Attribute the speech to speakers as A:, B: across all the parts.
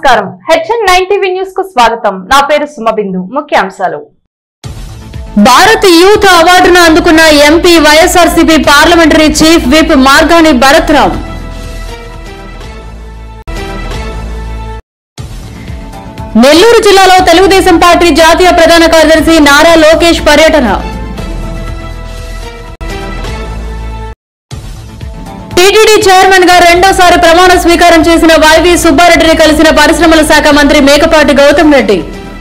A: నమస్కారం HN nine TV news కు స్వాగతం నా పేరు సుమబిందు ముఖ్యాంశాలు
B: భారత్ యూత్ అవార్డును అందుకున్న MP YSRCP parliamentary chief whip Margani Bharatram Nellore జిల్లాలో తెలుగుదేశం పార్టీ జాతీయ ప్రధాన కార్యదర్శి నారా లోకేష్ పర్యటన టీటీడీ చైర్మన్ గా రెండోసారి ప్రమాణ స్వీకారం చేసిన వైవి సుబ్బారెడ్డిని కలిసిన పరిశ్రమల శాఖ మంత్రి మేకపాటి గౌతమ్ రెడ్డి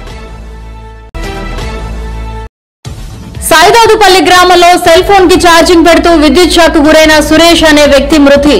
B: సైదాదుపల్లి గ్రామంలో సెల్ ఫోన్ కి ఛార్జింగ్ పెడుతూ విద్యుత్ షాక్ గురైన సురేష్ అనే వ్యక్తి మృతి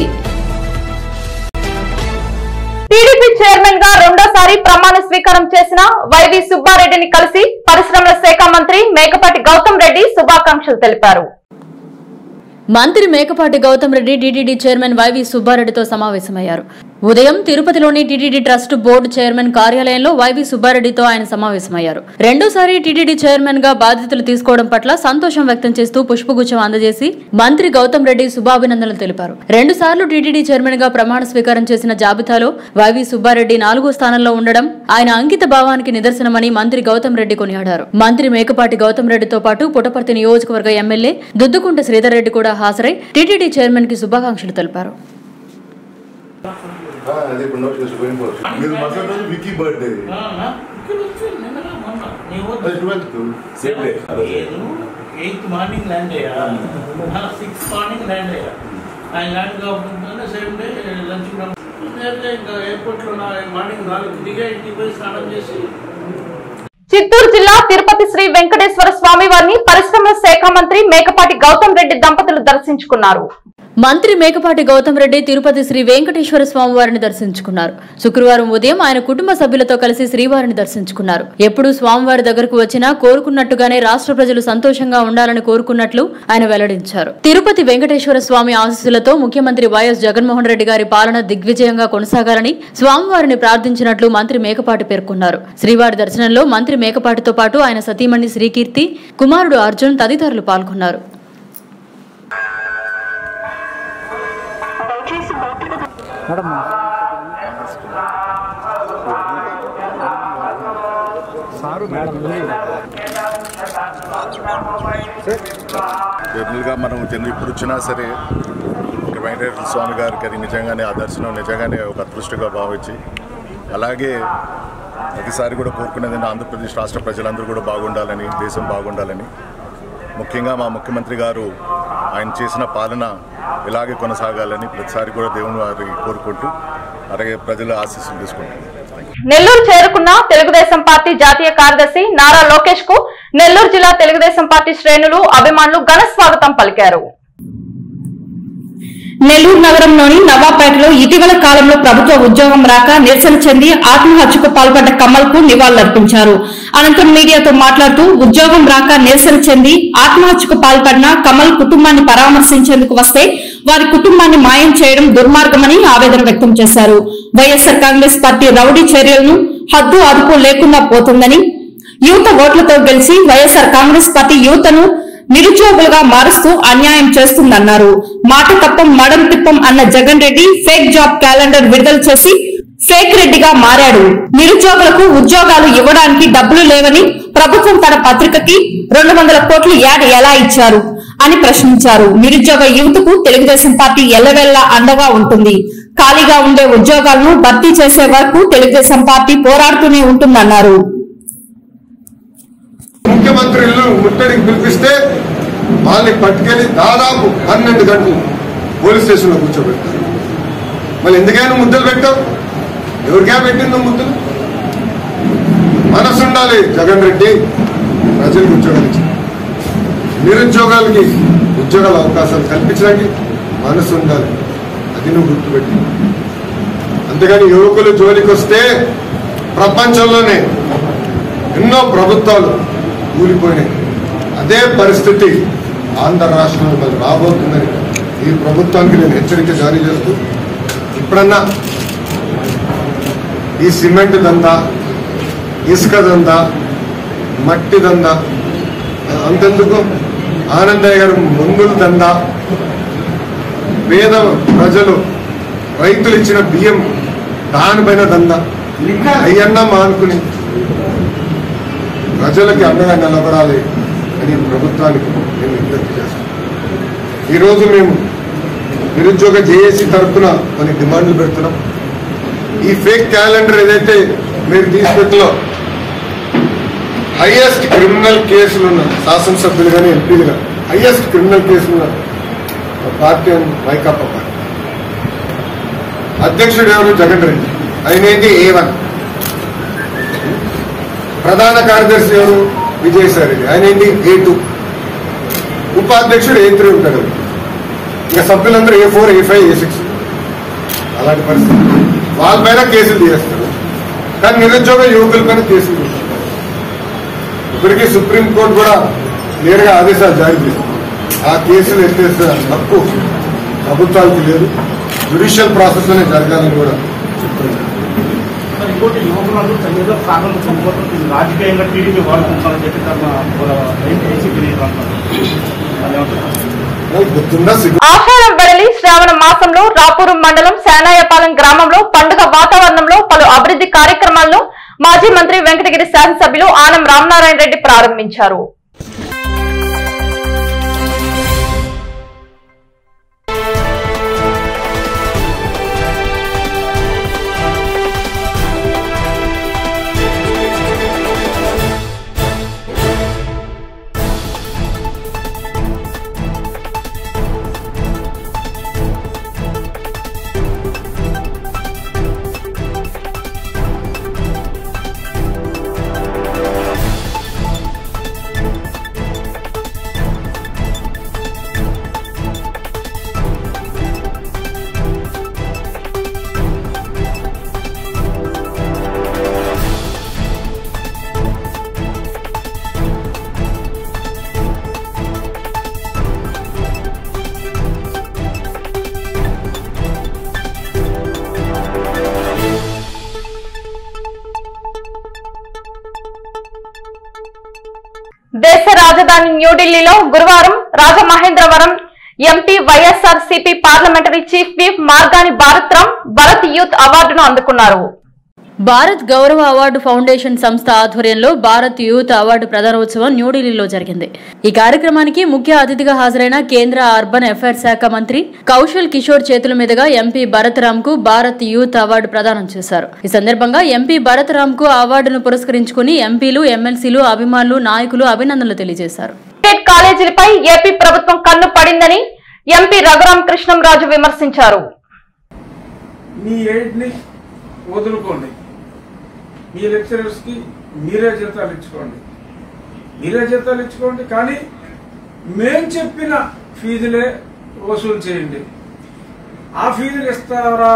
A: టీడీపీ చైర్మన్ గా రెండోసారి ప్రమాణ స్వీకారం చేసిన వైవి సుబ్బారెడ్డిని కలిసి పరిశ్రమల శాఖ మంత్రి మేకపాటి గౌతమ్ రెడ్డి శుభాకాంక్షలు తెలిపారు
B: మంత్రి మేకపాటి గౌతమ్ రెడ్డి టీటీడీ చైర్మన్ వైవి సుబ్బారెడ్డితో సమావేశమయ్యారు ఉదయం తిరుపతిలోని టీటీడీ ట్రస్ట్ బోర్డు చైర్మన్ కార్యాలయంలో వైవి సుబ్బారెడ్డితో ఆయన సమావేశమయ్యారు రెండోసారి టీటీడీ చైర్మన్ గా బాధ్యతలు తీసుకోవడం పట్ల సంతోషం వ్యక్తం చేస్తూ పుష్పగుచ్చం అందజేసి మంత్రి గౌతమ్ రెడ్డి శుభాభినందనలు తెలిపారు రెండు సార్లు టీటీడీ చైర్మన్ గా ప్రమాణ స్వీకారం చేసిన జాబితాలో వైవి సుబ్బారెడ్డి నాలుగో స్థానంలో ఉండడం ఆయన అంకిత భావానికి నిదర్శనమని మంత్రి గౌతమ్ రెడ్డి కొనియాడారు మంత్రి మేకపాటి గౌతమ్ రెడ్డితో పాటు పుటపర్తి నియోజకవర్గ ఎమ్మెల్యే దుద్దుకుంట శ్రీధర్ రెడ్డి కూడా హాజరై టీటీడీ చైర్మన్ కి శుభాకాంక్షలు తెలిపారు
C: ఆ, అదే ఇప్పుడు నోటిఫికేషన్ పోయిపోవచ్చు మీరు మరుసటి రోజు వికీ బర్త్డే అది twelfth same day
D: eighth morning land అయ్యా సిక్స్త్ మార్నింగ్ ల్యాండ్ అయ్యా ఆయన ల్యాండ్ కాకుండా సేమ్ డే లంచ్ నేరుగా ఇంకా ఎయిర్పోర్ట్లో నా మార్నింగ్ నాలుగు దిగా ఇంటికి పోయి స్నానం చేసి
A: చిత్తూరు జిల్లా తిరుపతి శ్రీ వెంకటేశ్వర స్వామి వారిని పరిశ్రమల శాఖ మంత్రి మేకపాటి గౌతమ్ రెడ్డి దంపతులు దర్శించుకున్నారు
B: మంత్రి మేకపాటి గౌతమ్ రెడ్డి తిరుపతి శ్రీ వెంకటేశ్వర స్వామి వారిని దర్శించుకున్నారు శుక్రవారం ఉదయం ఆయన కుటుంబ సభ్యులతో కలిసి శ్రీవారిని దర్శించుకున్నారు ఎప్పుడు స్వామివారి దగ్గరకు వచ్చినా కోరుకున్నట్టుగానే రాష్ట్ర ప్రజలు సంతోషంగా ఉండాలని కోరుకున్నట్లు ఆయన వెల్లడించారు తిరుపతి వెంకటేశ్వర స్వామి ఆశీస్సులతో ముఖ్యమంత్రి వైఎస్ జగన్మోహన్ రెడ్డి గారి పాలన దిగ్విజయంగా కొనసాగాలని స్వామివారిని ప్రార్థించినట్లు మంత్రి మేకపాటి పేర్కొన్నారు శ్రీవారి దర్శనంలో మంత్రి మేకపాటితో పాటు ఆయన సతీమణి శ్రీకీర్తి కుమారుడు అర్జున్ తదితరులు పాల్గొన్నారు
C: జనరల్గా మనం జనరల్ ఇప్పుడు వచ్చినా సరే ఇక వెంకటేశ్వర స్వామి గారికి అది నిజంగానే ఆ దర్శనం నిజంగానే ఒక అదృష్టంగా భావించి అలాగే ప్రతిసారి కూడా కోరుకునేది ఆంధ్రప్రదేశ్ రాష్ట్ర ప్రజలందరూ కూడా బాగుండాలని దేశం బాగుండాలని ముఖ్యంగా మా ముఖ్యమంత్రి గారు ఆయన చేసిన పాలన ఇలాగే కొనసాగాలని ప్రతిసారి కూడా దేవుని వారి కోరుకుంటూ అలాగే ప్రజల ఆశీస్సులు తీసుకుంటున్నాం
A: నెల్లూరు చేరుకున్న తెలుగుదేశం పార్టీ జాతీయ కార్యదర్శి నారా లోకేష్ కు నెల్లూరు జిల్లా తెలుగుదేశం పార్టీ శ్రేణులు అభిమానులు ఘన స్వాగతం పలికారు
E: నెల్లూరు నగరంలోని నవాపేటలో ఇటీవల కాలంలో ప్రభుత్వ ఉద్యోగం రాక నిరసన చెంది ఆత్మహత్యకు పాల్పడ్డ కమల్ కు నివాళులర్పించారు అనంతరం మీడియాతో మాట్లాడుతూ ఉద్యోగం రాక నిరసన చెంది ఆత్మహత్యకు పాల్పడిన కమల్ కుటుంబాన్ని పరామర్శించేందుకు వస్తే వారి కుటుంబాన్ని మాయం చేయడం దుర్మార్గమని ఆవేదన వ్యక్తం చేశారు వైఎస్సార్ కాంగ్రెస్ పార్టీ రౌడీ చర్యలను హద్దు అదుపు లేకుండా పోతుందని యువత ఓట్లతో గెలిచి వైఎస్సార్ కాంగ్రెస్ పార్టీ యువతను నిరుద్యోగులుగా మారుస్తూ అన్యాయం చేస్తుందన్నారు మాట తప్పం మడం తిప్పం అన్న Jagan Reddy fake job calendar విడుదల చేసి ఫేక్ రెడ్డిగా మారాడు నిరుద్యోగులకు ఉద్యోగాలు ఇవ్వడానికి డబ్బులు లేవని ప్రభుత్వం తన పత్రికకి రెండు వందల కోట్లు యాడ్ ఎలా ఇచ్చారు అని ప్రశ్నించారు నిరుద్యోగ యువతకు తెలుగుదేశం పార్టీ ఎల్లవెల్లా అండగా ఉంటుంది ఖాళీగా ఉండే ఉద్యోగాలను భర్తీ చేసే వరకు తెలుగుదేశం పార్టీ పోరాడుతూనే ఉంటుందన్నారు
F: ముఖ్యమంత్రులు ముట్టడికి పిలిపిస్తే వాళ్ళని పట్టుకెళ్ళి దాదాపు పన్నెండు గంటలు పోలీస్ స్టేషన్లో కూర్చోబెట్టారు మళ్ళీ ఎందుకైనా ముద్దలు పెట్టావు ఎవరికా పెట్టిందో ముద్దలు మనసు ఉండాలి జగన్ రెడ్డి ప్రజలకు ఉద్యోగాలు ఇచ్చి నిరుద్యోగాలకి ఉద్యోగాల అవకాశాలు కల్పించడానికి మనసు ఉండాలి అది నువ్వు గుర్తుపెట్టి అంతేగాని యువకులు జోలికి వస్తే ప్రపంచంలోనే ఎన్నో ప్రభుత్వాలు కూలిపోయినాయి అదే పరిస్థితి ఆంధ్ర రాష్ట్రంలో మరి రాబోతుందని ఈ ప్రభుత్వానికి నేను హెచ్చరిక జారీ చేస్తూ ఇప్పుడన్నా ఈ సిమెంట్ దందా ఇసుక దందా మట్టి దందా అంతెందుకు ఆనందయ్య గారు మందుల దందా పేద ప్రజలు రైతులు ఇచ్చిన బియ్యం దానిపైన దందా అయ్యన్నా మానుకుని ప్రజలకి అండగా నిలబడాలి అని ప్రభుత్వానికి నేను విజ్ఞప్తి చేస్తాను ఈరోజు మేము నిరుద్యోగ జేఏసీ తరఫున కొన్ని డిమాండ్లు పెడుతున్నాం ఈ ఫేక్ క్యాలెండర్ ఏదైతే మీరు తీసుకెట్లో హైయెస్ట్ క్రిమినల్ కేసులు ఉన్న శాసనసభ్యులు కానీ ఎంపీలు కానీ హైయెస్ట్ క్రిమినల్ కేసులు ఉన్న ఒక పార్టీ అని వైకాపా పార్టీ అధ్యక్షుడు ఎవరు జగన్ రెడ్డి ఆయన ఏంటి ఏ వన్ ప్రధాన కార్యదర్శి ఎవరు విజయసాయి రెడ్డి ఆయన ఏంటి ఏ టూ ఉపాధ్యక్షుడు ఏ త్రీ ఉంటాడు ఇక సభ్యులందరూ A four A five A six అలాంటి పరిస్థితి వాళ్ళ పైన కేసులు తీస్తారు కానీ నిరుద్యోగ యువకుల పైన కేసులు తీస్తారు ఇప్పటికీ సుప్రీంకోర్టు కూడా నేరుగా ఆదేశాలు జారీ చేసింది ఆ కేసులు ఎత్తేసిన హక్కు ప్రభుత్వానికి లేదు జ్యుడిషియల్ ప్రాసెస్ లోనే జరగాలని కూడా చెప్తున్నారు
G: మరి ఇంకోటి యువకులందరూ ఏదో కారణం చనిపోతుంది రాజకీయంగా టీడీపీ వాడుకుంటారని చెప్పి తమ ఏసీపీ
F: వాళ్ళకి గుర్తుందా సిగ్గు
A: ఆషాఢం వెడలి శ్రావణ మాసంలో రాపూరు మండలం శానాయపాలెం గ్రామంలో పండుగ వాతావరణంలో పలు అభివృద్ధి కార్యక్రమాలను మాజీ మంత్రి వెంకటగిరి శాసనసభ్యులు ఆనం రామనారాయణ రెడ్డి ప్రారంభించారు దేశ రాజధాని న్యూఢిల్లీలో గురువారం Rajamahendravaram MP YSR CP parliamentary chief whip Margani Bharatram Bharat youth అవార్డును అందుకున్నారు
B: భారత్ గౌరవ అవార్డు ఫౌండేషన్ సంస్థ ఆధ్వర్యంలో భారత్ యూత్ అవార్డు ప్రధానోత్సవం న్యూఢిల్లీలో జరిగింది ఈ కార్యక్రమానికి ముఖ్య అతిథిగా హాజరైన కేంద్ర అర్బన్ అఫైర్స్ శాఖ మంత్రి కౌశల్ కిషోర్ చేతుల మీదుగా ఎంపీ భరత్ రామ్ కు భారత్ యూత్ అవార్డు ప్రదానం చేశారు ఈ సందర్భంగా ఎంపీ భరత్ రామ్ కు అవార్డును పురస్కరించుకుని ఎంపీలు ఎమ్మెల్సీలు అభిమానులు నాయకులు అభినందనలు తెలియజేశారు
A: స్టేట్ కాలేజీలపై ఏపీ ప్రభుత్వం కన్ను పడిందని ఎంపీ రఘురాం కృష్ణంరాజు విమర్శించారు
H: మీ ఎయిడ్ని వదులుకోండి మీ లెక్చరర్స్కి మీరే జీతాలు ఇచ్చుకోండి మీరే జీతాలు ఇచ్చుకోండి కానీ మేం చెప్పిన ఫీజులే వసూలు చేయండి ఆ ఫీజులు ఇస్తారా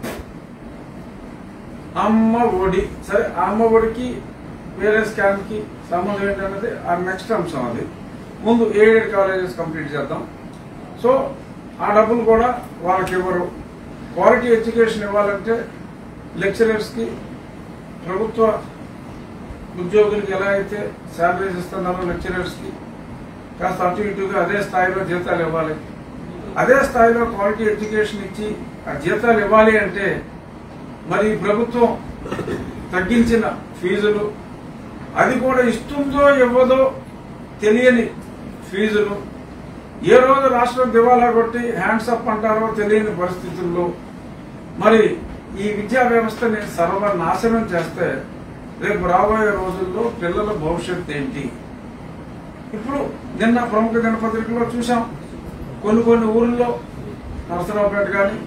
H: అమ్మ ఒడి సరే ఆ అమ్మ ఒడికి వేరే స్కామ్కి సంబంధం ఏంటన్నది ఆ నెక్స్ట్ అంశం అది ముందు ఎయిడెడ్ కాలేజెస్ కంప్లీట్ చేద్దాం సో ఆ డబ్బులు కూడా వాళ్ళకి ఇవ్వరు క్వాలిటీ ఎడ్యుకేషన్ ఇవ్వాలంటే లెక్చరర్స్కి ప్రభుత్వ ఉద్యోగులకి ఎలా అయితే శాలరీస్ ఇస్తున్నారో లెక్చరర్స్కి కాస్త అటు ఇటుగా అదే స్థాయిలో జీతాలు ఇవ్వాలి అదే స్థాయిలో క్వాలిటీ ఎడ్యుకేషన్ ఇచ్చి ఆ జీతాలు ఇవ్వాలి అంటే మరి ఈ ప్రభుత్వం తగ్గించిన ఫీజులు అది కూడా ఇస్తుందో ఇవ్వదో తెలియని ఫీజులు ఏ రోజు రాష్ట్రం దివాలా కొట్టి హ్యాండ్స్ అప్ అంటారో తెలియని పరిస్థితుల్లో మరి ఈ విద్యా వ్యవస్థని సర్వనాశనం చేస్తే రేపు రాబోయే రోజుల్లో పిల్లల భవిష్యత్తు ఏంటి ఇప్పుడు నిన్న ప్రముఖ దినపత్రికలో చూసాం కొన్ని కొన్ని ఊర్లలో నరసరావుపేట కానీ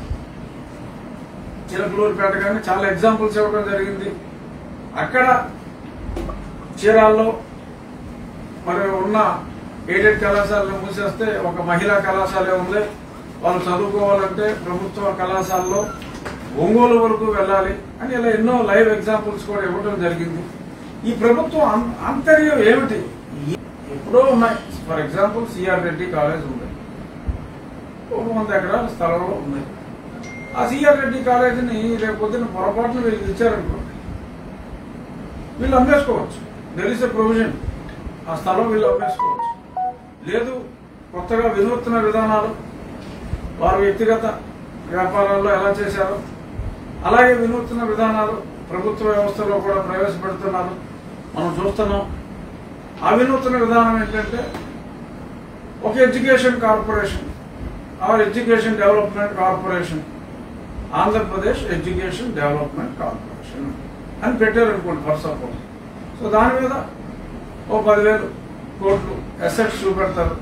H: చిలకలూరుపేట కానీ చాలా ఎగ్జాంపుల్స్ ఇవ్వడం జరిగింది అక్కడ చీరాల్లో మరి ఉన్న ఎయిడెడ్ కళాశాలను మూసేస్తే ఒక మహిళా కళాశాల ఉంది వాళ్ళు చదువుకోవాలంటే ప్రభుత్వ కళాశాలలో ఒంగోలు వరకు వెళ్ళాలి అని ఇలా ఎన్నో లైవ్ ఎగ్జాంపుల్స్ కూడా ఇవ్వడం జరిగింది ఈ ప్రభుత్వం అం- అంతర్యం ఏమిటి ఎప్పుడో ఉన్నాయి for example CR Reddy college ఉంది ఒక వంద ఎకరాల స్థలంలో ఉంది ఆ సిఆర్ రెడ్డి కాలేజీని రేపు పొద్దున్న పొరపాటున వీళ్ళకి ఇచ్చారనుకో వీళ్ళు అమ్మేసుకోవచ్చు దెర్ ఇస్ ఎ ప్రొవిజన్ ఆ స్థలం వీళ్ళు అమ్మేసుకోవచ్చు లేదు కొత్తగా వినూత్న విధానాలు వారు వ్యక్తిగత వ్యాపారాల్లో ఎలా చేశారో అలాగే వినూత్న విధానాలు ప్రభుత్వ వ్యవస్థలో కూడా ప్రవేశపెడుతున్నారు మనం చూస్తున్నాం ఆ వినూత్న విధానం ఏంటంటే ఒక education corporation or education development corporation Andhra Pradesh education development corporation అని పెట్టారు అనుకోండి ఫర్ సపోజ్ సో దాని మీద ఓ పదివేలు కోట్లు అసెట్స్ చూపెడతారు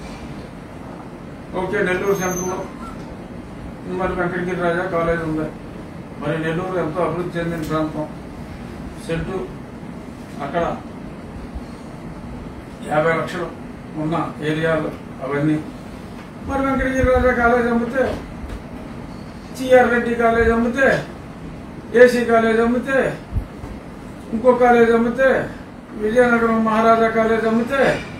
H: ఓకే నెల్లూరు సెంటర్లో మరి వెంకటగిరి రాజా కాలేజ్ ఉంది మరి నెల్లూరు ఎంతో అభివృద్ధి చెందిన ప్రాంతం సెంటు అక్కడ యాభై లక్షలు ఉన్న ఏరియాలు అవన్నీ మరి వెంకటగిరి రాజా కాలేజ్ అమ్మితే సిఆర్ రెడ్డి కాలేజ్ అమ్మితే ఏసీ కాలేజ్ అమ్మితే ఇంకో కాలేజ్ అమ్మితే విజయనగరం మహారాజా కాలేజ్ అమ్మితే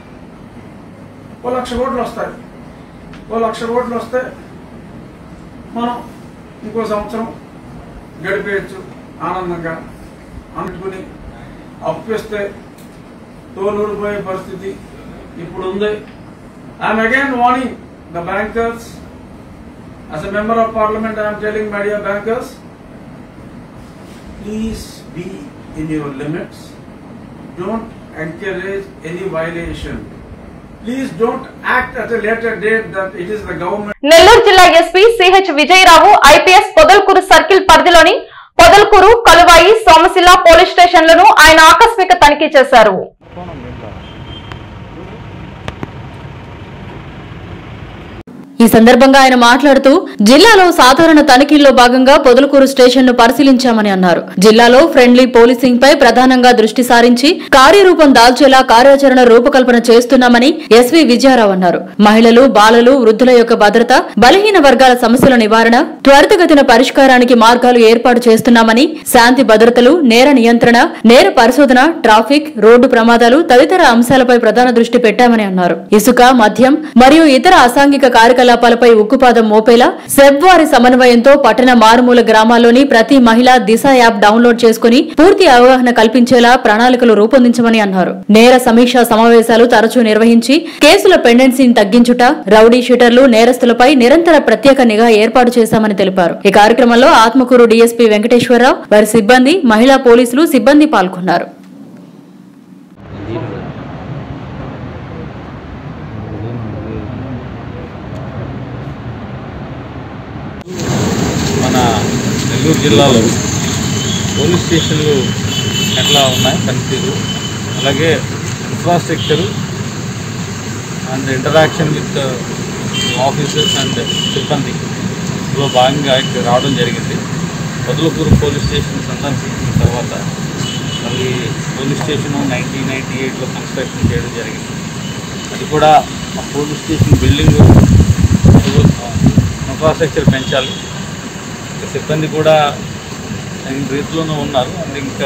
H: ఓ లక్ష కోట్లు వస్తాయి ఓ లక్ష కోట్లు వస్తే మనం ఇంకో సంవత్సరం గడిపేయచ్చు ఆనందంగా అనుకుని అప్పిస్తే తోలూడిపోయే పరిస్థితి ఇప్పుడు ఉంది I'm again warning the bankers as a member of parliament I'm telling my dear bankers please be in your limits don't encourage any violation please don't act at a later date that it is the government
A: Nellore జిల్లా SP CH Vijayarao IPS Podalakur circle పరిధిలోని Podalakur Kaluvai Somasila police స్టేషన్లను ఆయన ఆకస్మిక తనిఖీ చేశారు
B: ఈ సందర్భంగా ఆయన మాట్లాడుతూ జిల్లాలో సాధారణ తనిఖీల్లో భాగంగా పొదలకూరు స్టేషన్ ను పరిశీలించామని అన్నారు జిల్లాలో ఫ్రెండ్లీ పోలీసింగ్ పై ప్రధానంగా దృష్టి సారించి కార్యరూపం దాల్చేలా కార్యాచరణ రూపకల్పన చేస్తున్నామని ఎస్వి విజయారావు అన్నారు మహిళలు బాలలు వృద్ధుల యొక్క భద్రత బలహీన వర్గాల సమస్యల నివారణ త్వరితగతిన పరిష్కారానికి మార్గాలు ఏర్పాటు చేస్తున్నామని శాంతి భద్రతలు నేర నియంత్రణ నేర పరిశోధన ట్రాఫిక్ రోడ్డు ప్రమాదాలు తదితర అంశాలపై ప్రధాన దృష్టి పెట్టామని అన్నారు ఇసుక మద్యం మరియు ఇతర అసాంఘిక కార్యకలాపాలపై ఉక్కుపాదం మోపేలా సెబ్ వారి సమన్వయంతో పట్టణ మారుమూల గ్రామాల్లోని ప్రతి మహిళ దిశ యాప్ డౌన్లోడ్ చేసుకుని పూర్తి అవగాహన కల్పించేలా ప్రణాళికలు రూపొందించమని అన్నారు నేర సమీక్షా సమావేశాలు తరచూ నిర్వహించి కేసుల పెండెన్సీని తగ్గించుట రౌడీ షీటర్లు నేరస్తులపై నిరంతర ప్రత్యేక నిఘా ఏర్పాటు చేశామని తెలిపారు ఈ కార్యక్రమంలో ఆత్మకూరు డీఎస్పీ వెంకటేశ్వరరావు వారి సిబ్బంది మహిళా పోలీసులు సిబ్బంది పాల్గొన్నారు
I: మన నెల్లూరు జిల్లాలో పోలీస్ స్టేషన్లు ఎట్లా ఉన్నాయి పనితీరు అలాగే infrastructure and interaction with officers and సిబ్బందిలో భాగంగా ఇక్కడ రావడం జరిగింది పొదలకూరు పోలీస్ స్టేషన్ సందర్శించిన తర్వాత మళ్ళీ పోలీస్ స్టేషన్ నైన్టీన్ నైన్టీ ఎయిట్లో కన్స్ట్రక్షన్ చేయడం జరిగింది అది కూడా ఆ పోలీస్ స్టేషన్ బిల్డింగ్ ఇన్ఫ్రాస్ట్రక్చర్ పెంచాలి ఇంకా సిబ్బంది కూడా తగిన రీతిలోనూ ఉన్నారు అండ్ ఇంకా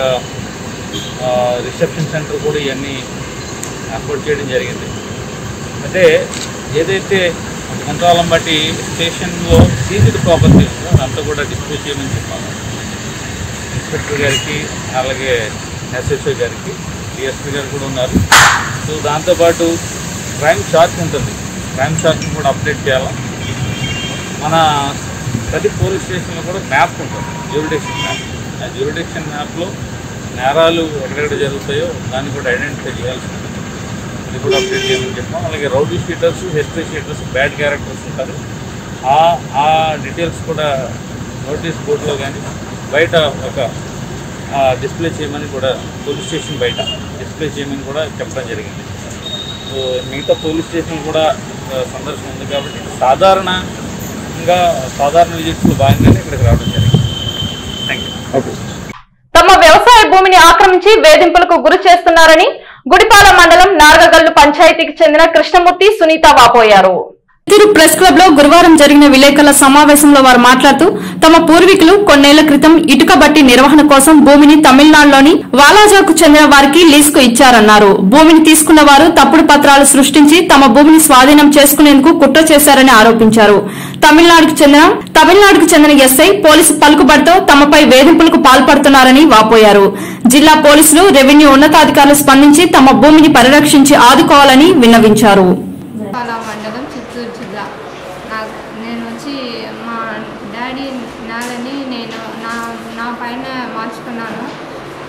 I: రిసెప్షన్ సెంటర్ కూడా ఇవన్నీ ఏర్పాటు చేయడం జరిగింది అంటే ఏదైతే కొంతకాలం బట్టి స్టేషన్లో సీజ్డ్ ప్రాపర్టీ ఉందో అదంతా కూడా డిస్పోజ్ చేయమని చెప్పాను ఇన్స్పెక్టర్ గారికి అలాగే ఎస్ఎస్ఓ గారికి డిఎస్పీ గారు కూడా ఉన్నారు సో దాంతోపాటు క్రైమ్ చార్జ్ ఉంటుంది క్రైమ్ చార్జ్ని కూడా అప్డేట్ చేయాలి మన ప్రతి పోలీస్ స్టేషన్లో కూడా మ్యాప్ ఉంటుంది జ్యూరిడిక్షన్ మ్యాప్ ఆ జ్యూరిడిక్షన్ మ్యాప్లో నేరాలు ఎక్కడెక్కడ జరుగుతాయో దాన్ని కూడా ఐడెంటిఫై చేయాల్సి ఉంటుంది ఇది కూడా అప్డేట్ చేయమని చెప్పాం అలాగే rowdy sheeters history sheeters bad characters ఉంటారు ఆ ఆ డీటెయిల్స్ కూడా నోటీస్ బోర్డులో కానీ బయట ఒక డిస్ప్లే చేయమని కూడా పోలీస్ స్టేషన్ బయట డిస్ప్లే చేయమని కూడా చెప్పడం జరిగింది సో మిగతా పోలీస్ స్టేషన్ కూడా ఆ, సందర్శన ఉంది కాబట్టి సాధారణంగా సాధారణ విజిట్స్లో భాగంగానే ఇక్కడికి రావడం జరిగింది థ్యాంక్ యూ
A: తమ వ్యవసాయ భూమిని ఆక్రమించి వేధింపులకు గురి చేస్తున్నారని గుడిపాల మండలం నార్గగల్లు పంచాయతీకి చెందిన కృష్ణమూర్తి సునీత వాపోయారు
E: చిత్తూరు ప్రెస్ క్లబ్ లో గురువారం జరిగిన విలేకరుల సమావేశంలో వారు మాట్లాడుతూ తమ పూర్వీకులు కొన్నేళ్ల క్రితం ఇటుక బట్టి నిర్వహణ కోసం భూమిని తమిళనాడులోని వాలాజాకు చెందిన వారికి లీజుకు ఇచ్చారన్నారు భూమిని తీసుకున్న వారు తప్పుడు పత్రాలు సృష్టించి తమ భూమిని స్వాధీనం చేసుకునేందుకు కుట్ర చేశారని ఆరోపించారు తమిళనాడుకు చెందిన తమిళనాడుకు చెందిన ఎస్ఐ పోలీసు పలుకుబడితో తమపై వేధింపులకు పాల్పడుతున్నారని వాపోయారు జిల్లా పోలీసులు రెవెన్యూ ఉన్నతాధికారులు స్పందించి తమ భూమిని పరిరక్షించి ఆదుకోవాలని విన్నవించారు
J: పాలా మండలం చిత్తూరు జిల్లా నా నేను వచ్చి మా డాడీ నేలని నేను నా నా పైన మార్చుకున్నాను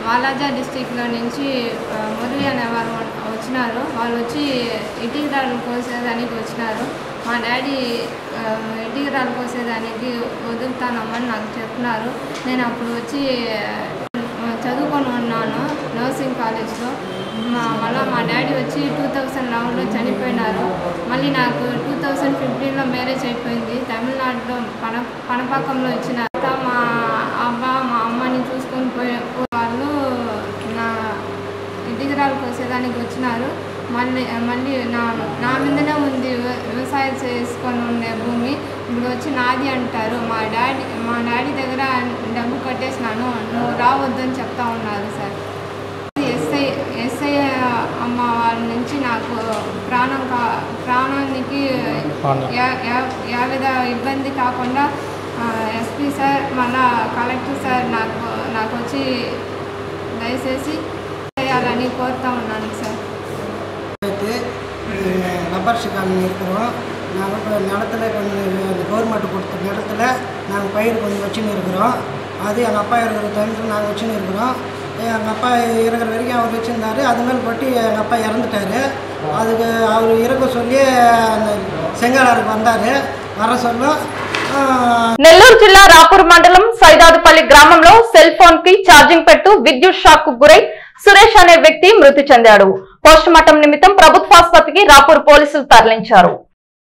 J: వాలాజా డిస్టిక్లో నుంచి ఆ, మురళి అనేవారు వచ్చినారు వాళ్ళు వచ్చి ఇటీరాలు కోసేదానికి వచ్చినారు మా డాడీ ఆ, ఇటీరాలు కోసేదానికి వదులుతానమ్మని నాకు చెప్తున్నారు నేను అప్పుడు వచ్చి ఆ, చదువుకొని ఉన్నాను నర్సింగ్ కాలేజ్లో మా మళ్ళీ మా డాడీ వచ్చి టూ థౌజండ్ లెవెన్లో చనిపోయినారు మళ్ళీ నాకు టూ థౌజండ్ ఫిఫ్టీన్లో మ్యారేజ్ అయిపోయింది తమిళనాడులో పన పనపాకంలో ఇచ్చిన తర్వాత మా అబ్బా మా అమ్మని చూసుకొని పోయే వాళ్ళు నా ఇంటిగ్రాలు కోసేదానికి వచ్చినారు మళ్ళీ మళ్ళీ నా నా మీదనే ఉంది వ్య- వ్యవసాయం చేసుకొని ఉండే భూమి ఇప్పుడు వచ్చి నాది అంటారు మా డాడీ మా డాడీ దగ్గర డబ్బు కట్టేసినాను నువ్వు రావద్దని చెప్తా ఉన్నారు సార్ ఎస్ఐ ఎస్ఐ అమ్మ వాళ్ళ నుంచి నాకు ప్రాణం కా ప్రాణానికి యా- యా- యా విధ ఇబ్బంది కాకుండా ఎస్పీ సార్ మళ్ళా కలెక్టర్ సార్ నాకు నాకు వచ్చి దయచేసి చేయాలని కోరుతా ఉన్నాను சார்
K: అయితే ரப்பர் காலனி இருக்கிறோம் நாங்கள் இப்போ நிலத்துல கொஞ்சம் கவர்மெண்ட் கொடுத்த நிலத்துல நாங்கள் பயிர் கொஞ்சம் வச்சுன்னு இருக்கிறோம் அது எங்கள் அப்பா இருக்கிற டைமில் நாங்கள் வச்சுன்னு இருக்கிறோம் எங்கள் அப்பா இருக்கிற வரைக்கும் அவர் வச்சுருந்தாரு அது மேல் பட்டு எங்கள் அப்பா இறந்துட்டாரு அதுக்கு அவர் இறக்க சொல்லி அந்த செங்காலாருக்கு வந்தார் வர சொல்லும்
A: నెల్లూరు జిల్లా రాపూర్ మండలం సైదాదుపల్లి గ్రామంలో సెల్ ఫోన్ కి ఛార్జింగ్ పెట్టు విద్యుత్ షాక్ కు గురై సురేష్ అనే వ్యక్తి మృతి చెందాడు పోస్ట్ మార్టం నిమిత్తం ప్రభుత్వాసుపత్రికి రాపూర్ పోలీసులు తరలించారు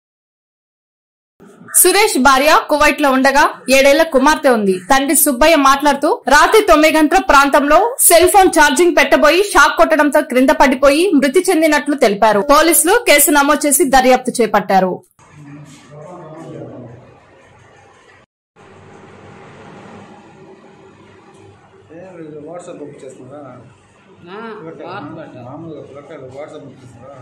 E: సురేష్ భార్య కువైట్ లో ఉండగా ఏడేళ్ల కుమార్తె ఉంది తండ్రి సుబ్బయ్య మాట్లాడుతూ రాత్రి తొమ్మిది గంటల ప్రాంతంలో సెల్ ఫోన్ ఛార్జింగ్ పెట్టబోయి షాక్ కొట్టడంతో క్రింద పడిపోయి మృతి చెందినట్లు తెలిపారు పోలీసులు కేసు నమోదు చేసి దర్యాప్తు చేపట్టారు
L: వాట్సాప్ బుక్ చేస్తున్నారా మామూలుగా పిల్లకాయలు వాట్సాప్ బుక్ చేస్తున్నారా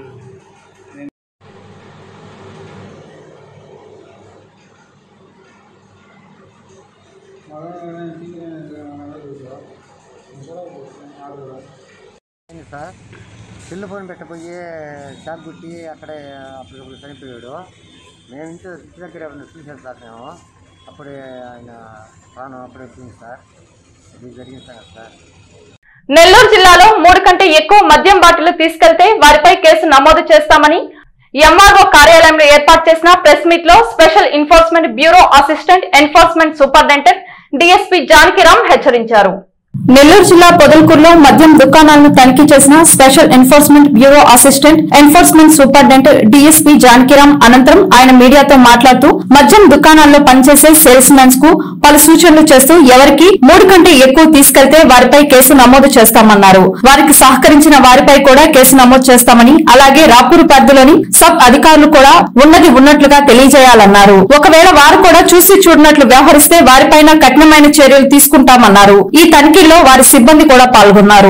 M: సార్ సెల్ ఫోన్ పెట్టబోయి షాప్ కుట్టి అక్కడే అప్పుడు చనిపోయాడు మేము ఇంటి ఇంటి దగ్గర ఉన్న చూసాం సార్ మేము అప్పుడే ఆయన ప్రాణం అప్పుడే వచ్చింది సార్ ఇది జరిగింది సార్ సార్
A: నెల్లూరు జిల్లాలో మూడు కంటే ఎక్కువ మద్యం బాటిల్ తీసుకెళ్తే వారిపై కేసు నమోదు చేస్తామని ఎంఆర్ఓ కార్యాలయంలో ఏర్పాటు చేసిన ప్రెస్ మీట్ లో special enforcement bureau assistant enforcement superintendent DSP Janakiram హెచ్చరించారు
E: నెల్లూరు జిల్లా పొదలకూరులో మద్యం దుకాణాలను తనిఖీ చేసిన special enforcement bureau assistant enforcement superintendent DSP Janakiram అనంతరం ఆయన మీడియాతో మాట్లాడుతూ మద్యం దుకాణాల్లో పనిచేసే సేల్స్ మెన్స్ కు పలు సూచనలు చేస్తూ ఎవరికి మూడు కంటే ఎక్కువ తీసుకెళ్తే వారిపై కేసు నమోదు చేస్తామన్నారు వారికి సహకరించిన వారిపై కూడా కేసు నమోదు చేస్తామని అలాగే రాపూరు పరిధిలోని సబ్ అధికారులు కూడా ఉన్నది ఉన్నట్లుగా తెలియజేయాలన్నారు ఒకవేళ వారు కూడా చూసి చూడనట్లు వ్యవహరిస్తే వారిపైన కఠినమైన చర్యలు తీసుకుంటామన్నారు ఈ తనిఖీల్లో వారి సిబ్బంది కూడా పాల్గొన్నారు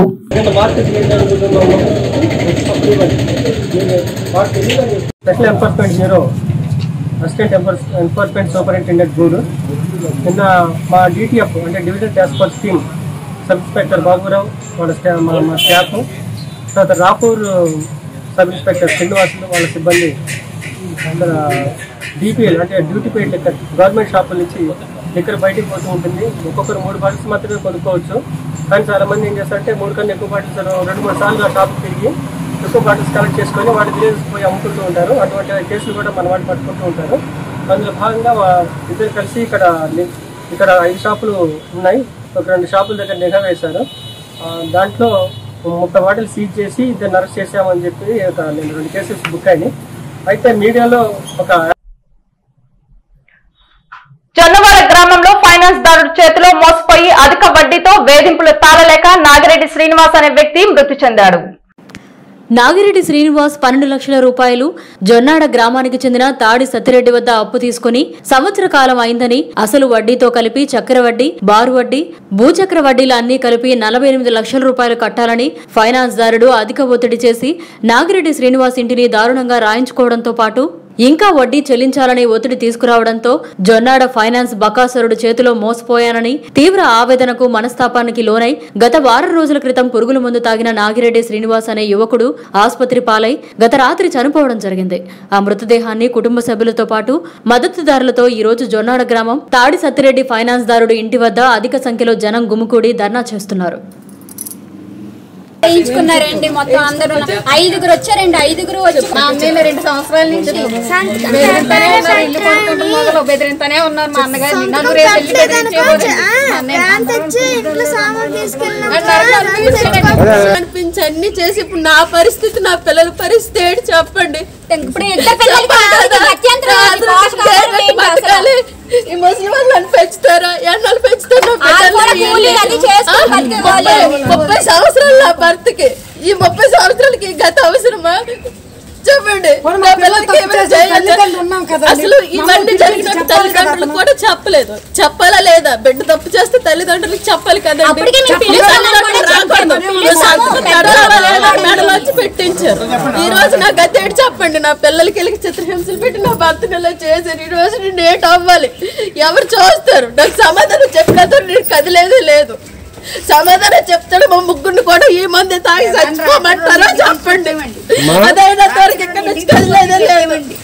N: special enforcement bureau assistant enforce enforcement superintendent గూడు నిన్న మా డిటిఎఫ్ అంటే division task force team sub inspector Baburao వాళ్ళ స్టా మా మా స్టాఫ్ తర్వాత రాపూర్ సబ్ ఇన్స్పెక్టర్ శ్రీనివాసులు వాళ్ళ సిబ్బంది అక్కడ డిపిఎల్ అంటే డ్యూటీ పెయిడ్ లెక్కర్ గవర్నమెంట్ షాపుల నుంచి లిక్కర్ బయటికి పోతూ ఉంటుంది ఒక్కొక్కరు మూడు బాటిల్స్ మాత్రమే కొనుక్కోవచ్చు కానీ చాలా మంది ఏం చేస్తారంటే మూడు కన్నా ఎక్కువ బాటిల్స్ రెండు మూడు సార్లు ఆ షాప్కి తిరిగి ఎక్కువ బాటిల్స్ కలెక్ట్ చేసుకొని వాటి విలేజెస్ పోయి అమ్ముకుంటూ ఉంటారు అటువంటి కేసులు కూడా మన వాళ్ళు పట్టుకుంటూ ఉంటారు అందులో భాగంగా వా- ఇద్దరు కలిసి ఇక్కడ ని- ఇక్కడ ఐదు షాపులు ఉన్నాయి ఒక రెండు షాపుల దగ్గర నిఘా వేశారు ఆ, దాంట్లో ముప్పై బాటిల్ సీజ్ చేసి ఇద్దరు అరెస్ట్ చేశామని చెప్పి ఒక నేను రెండు కేసెస్ బుక్ అయినాయి అయితే మీడియాలో ఒక
A: జొన్నవాడ గ్రామంలో ఫైనాన్స్ దారుడు చేతిలో మోసపోయి అధిక వడ్డీతో వేధింపులు తాళలేక నాగిరెడ్డి శ్రీనివాస్ అనే వ్యక్తి మృతి చెందాడు
B: నాగిరెడ్డి శ్రీనివాస్ పన్నెండు లక్షల రూపాయలు జొన్నాడ గ్రామానికి చెందిన తాడి సత్తిరెడ్డి వద్ద అప్పు తీసుకుని సంవత్సర కాలం అయిందని అసలు వడ్డీతో కలిపి చక్ర వడ్డీ బారు వడ్డీ భూచక్ర వడ్డీలు అన్ని కలిపి నలభై ఎనిమిది లక్షల రూపాయలు కట్టాలని ఫైనాన్స్ దారుడు అధిక ఒత్తిడి చేసి నాగిరెడ్డి శ్రీనివాస్ ఇంటిని దారుణంగా రాయించుకోవడంతో పాటు ఇంకా వడ్డీ చెల్లించాలని ఒత్తిడి తీసుకురావడంతో జొన్నాడ ఫైనాన్స్ బకాసురుడు చేతిలో మోసపోయానని తీవ్ర ఆవేదనకు మనస్తాపానికి లోనై గత వారం రోజుల క్రితం పురుగుల మందు తాగిన నాగిరెడ్డి శ్రీనివాస్ అనే యువకుడు ఆసుపత్రి పాలై గత రాత్రి చనిపోవడం జరిగింది ఆ మృతదేహాన్ని కుటుంబ సభ్యులతో పాటు మద్దతుదారులతో ఈ రోజు జొన్నాడ గ్రామం తాడి సత్తిరెడ్డి ఫైనాన్స్ దారుడు ఇంటి వద్ద అధిక సంఖ్యలో జనం గుమికూడి ధర్నా చేస్తున్నారు
O: చేయించుకున్నారండి మొత్తం అందరూ ఐదుగురు వచ్చారండి ఐదుగురు వచ్చి మా అన్నయ్య రెండు సంవత్సరాల నుంచి బెదిరిస్తూనే ఉన్నారు ఇల్లు కొనుక్కుంటూ మొదలు బెదిరిస్తూనే ఉన్నారు మా అన్నగారిని నన్ను రేపు వెళ్ళి బెదిరించేవారు మా
P: అనిపించి అన్ని చేసి ఇప్పుడు నా పరిస్థితి నా పిల్లల పరిస్థితి ఏంటి చెప్పండి
O: ఇప్పుడు ఇద్దరు పిల్లలకి ఆవిడకి గత్యంతరం ఉంది. పోషకాహారం ఏంటి అసలు?
P: బతకాలి ఈ ముసలి వాళ్ళని పెంచుతారా ఎన్నాళ్ళు పెంచుతారు నా
O: వాళ్ళు కూడా
P: పిల్లల్ని?
O: కూలీ అది చేసుకొని
P: ఆ?
O: బతికే
P: ముప్పై
O: వాళ్ళే.
P: ముప్పై సంవత్సరాలు నా భర్తకి ఈ ముప్పై సంవత్సరాలకి ఈ గత అవసరమా చెప్పండి నా పిల్లలకి ఏమైనా చేయాలి? అసలు ఇవన్నీ జరిగినట్టు తల్లిదండ్రులు కూడా చెప్పలేదు చెప్పాలా లేదా బిడ్డ తప్పు చేస్తే తల్లిదండ్రులకు చెప్పాలి కదండి
O: అప్పటికే మేము
P: ఈ
O: పిలిచాము,
P: తల్లిదండ్రులు
O: కూడా
P: రాకూడదు.
O: చెప్పాము.
P: ఈ సంతకం
O: పెద్దవాళ్ళు
P: పెట్టాలా లేదా?
O: కూడా
P: మెడలోంచి పెట్టించారు ఈ రోజు నా గతి ఏంటి చెప్పండి నా పిల్లలకి వెళ్ళి చిత్రహింసలు పెట్టి నా భర్తను ఇలా చేశారు ఈ రోజు నేను ఏట అవ్వాలి ఎవరు చూస్తారు నాకు సమాధానం చెప్పినంత నేను కదిలేదే లేదు సమాధానం చెప్తాడు మా ముగ్గురిని కూడా ఈ మంది తాగి చచ్చిపోమంటారా చెప్పండి అదైనా వరకు ఇక్కడ నుంచి కదిలేదే లేదండి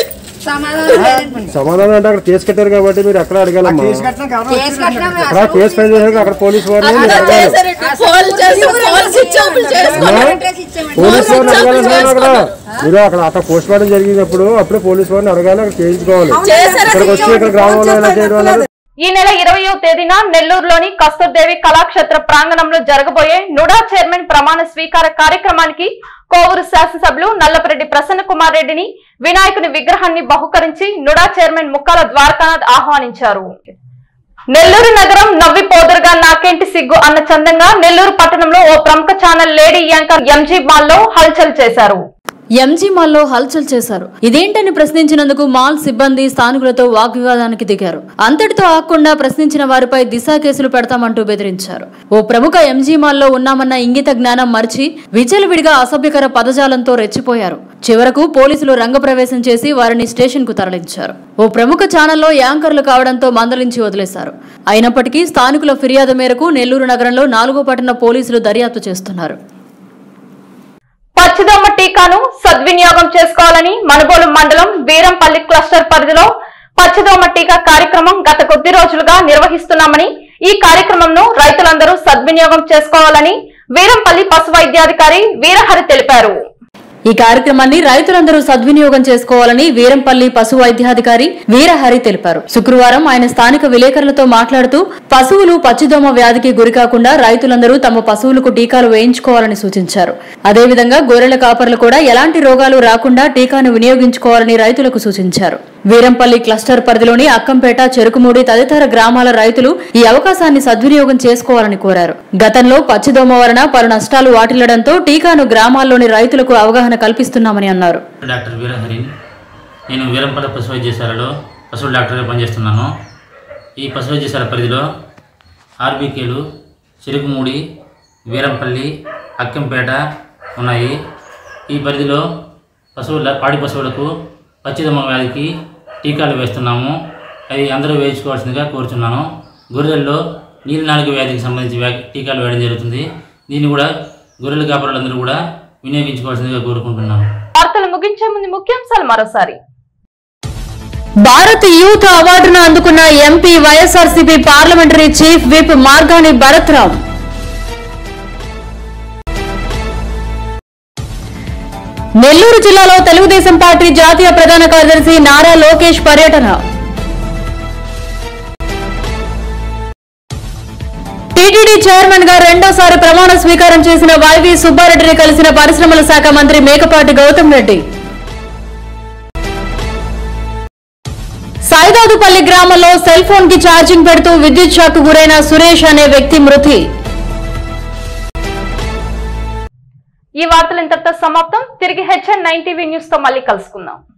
Q: సమాధానం అంటే అక్కడ కేసు కట్టారు కాబట్టి మీరు ఎక్కడ అడగాలమ్మా అక్కడ కేసు ఫైల్ చేశారు అక్కడ పోలీసు వారిని మీరు
P: అలా
Q: అడగాలి
P: చేశారండి ఫోన్ చేసి ఫోన్ స్విచ్ ఆఫ్ చేసుకున్నారు
Q: పోలీసు వారిని అడగాలంటున్నారు అక్కడ మీరు అక్కడ అక్కడ పోస్ట్ మార్టం జరిగినప్పుడు అప్పుడు పోలీసు వారిని అడగాలి అక్కడ చేయించుకోవాలి
P: చేశారు.
Q: ఇక్కడికి వచ్చి ఇక్కడ గ్రామంలో ఎలా చేయడం అనేది
A: ఈ నెల ఇరవయో తేదీన నెల్లూరులోని కస్తూర్దేవి కళాక్షేత్ర ప్రాంగణంలో జరగబోయే నుడా చైర్మన్ ప్రమాణ స్వీకార కార్యక్రమానికి కోవూరు శాసనసభ్యులు నల్లపరెడ్డి ప్రసన్న కుమార్ రెడ్డిని వినాయకుని విగ్రహాన్ని బహుకరించి నుడా చైర్మన్ ముక్కాల ద్వారకానాథ్ ఆహ్వానించారు నెల్లూరు నగరం నవ్వి పోదురుగా నాకేంటి సిగ్గు అన్న చందంగా నెల్లూరు పట్టణంలో ఓ ప్రముఖ ఛానల్ లేడీ యాంకర్ ఎంజీ మాల్లో హల్చల్ చేశారు
B: ఎంజీ మాల్లో హల్చల్ చేశారు ఇదేంటని ప్రశ్నించినందుకు మాల్ సిబ్బంది స్థానికులతో వాగ్వివాదానికి దిగారు అంతటితో ఆగకుండా ప్రశ్నించిన వారిపై దిశా కేసులు పెడతామంటూ బెదిరించారు ఓ ప్రముఖ ఎంజీ మాల్లో ఉన్నామన్న ఇంగిత జ్ఞానం మరిచి విచలవిడిగా అసభ్యకర పదజాలంతో రెచ్చిపోయారు చివరకు పోలీసులు రంగప్రవేశం చేసి వారిని స్టేషన్ కు తరలించారు ఓ ప్రముఖ ఛానల్లో యాంకర్లు కావడంతో మందలించి వదిలేశారు అయినప్పటికీ స్థానికుల ఫిర్యాదు మేరకు నెల్లూరు నగరంలో నాలుగో పట్టణ పోలీసులు దర్యాప్తు చేస్తున్నారు
A: పచ్చిదొమ్మ టీకాను సద్వినియోగం చేసుకోవాలని మనుబోలు మండలం వీరంపల్లి క్లస్టర్ పరిధిలో పచ్చదోమ టీకా కార్యక్రమం గత కొద్ది రోజులుగా నిర్వహిస్తున్నామని ఈ కార్యక్రమంను రైతులందరూ సద్వినియోగం చేసుకోవాలని వీరంపల్లి పశు వైద్యాధికారి వీరహరి తెలిపారు
B: ఈ కార్యక్రమాన్ని రైతులందరూ సద్వినియోగం చేసుకోవాలని వీరంపల్లి పశు వైద్యాధికారి వీరహరి తెలిపారు శుక్రవారం ఆయన స్థానిక విలేకరులతో మాట్లాడుతూ పశువులు పచ్చిదోమ వ్యాధికి గురికాకుండా రైతులందరూ తమ పశువులకు టీకాలు వేయించుకోవాలని సూచించారు అదేవిధంగా గొర్రెల కాపర్లు కూడా ఎలాంటి రోగాలు రాకుండా టీకాను వినియోగించుకోవాలని రైతులకు సూచించారు వీరంపల్లి క్లస్టర్ పరిధిలోని అక్కంపేట చెరుకుమూడి తదితర గ్రామాల రైతులు ఈ అవకాశాన్ని సద్వినియోగం చేసుకోవాలని కోరారు గతంలో పచ్చిదోమ వలన పలు నష్టాలు వాటిల్లడంతో టీకాను గ్రామాల్లోని రైతులకు అవగాహన కల్పిస్తున్నామని అన్నారు
R: డాక్టర్ వీరహరి నేను వీరంపల్లి పశు వైద్యశాలలో పశువుల డాక్టర్గా పనిచేస్తున్నాను ఈ పశు వైద్యశాల పరిధిలో ఆర్బీకేలు చిరుకుమూడి వీరంపల్లి అక్కంపేట ఉన్నాయి ఈ పరిధిలో పశువుల పాడి పశువులకు పచ్చిదమ్మ వ్యాధికి టీకాలు వేస్తున్నాము అవి అందరూ వేయించుకోవాల్సిందిగా కోరుతున్నాను గొర్రెల్లో నీలి నాలుగు వ్యాధికి సంబంధించి వ్యా టీకాలు వేయడం జరుగుతుంది దీన్ని కూడా గొర్రెల కాపరులందరూ కూడా వినియోగించుకోవాల్సిందిగా కోరుకుంటున్నాను
A: వార్తలు ముగించే ముందు ముఖ్యాంశాలు మరోసారి
B: భారత్ యూత్ అవార్డును అందుకున్న MP YSRCP parliamentary chief whip Margani Bharatram Nellore జిల్లాలో తెలుగుదేశం పార్టీ జాతీయ ప్రధాన కార్యదర్శి నారా లోకేష్ పర్యటన టీటీడీ చైర్మన్ గా రెండోసారి ప్రమాణ స్వీకారం చేసిన వైవి సుబ్బారెడ్డిని కలిసిన పరిశ్రమల శాఖ మంత్రి మేకపాటి గౌతమ్ రెడ్డి సైదాదుపల్లి గ్రామంలో సెల్ ఫోన్ కి ఛార్జింగ్ పెడుతూ విద్యుత్ షాక్ గురైన సురేష్ అనే వ్యక్తి మృతి
A: ఈ వార్తలు ఇంతటితో సమాప్తం తిరిగి హెచ్ఎన్ నైన్ టీవీ న్యూస్ తో మళ్ళీ కలుసుకుందాం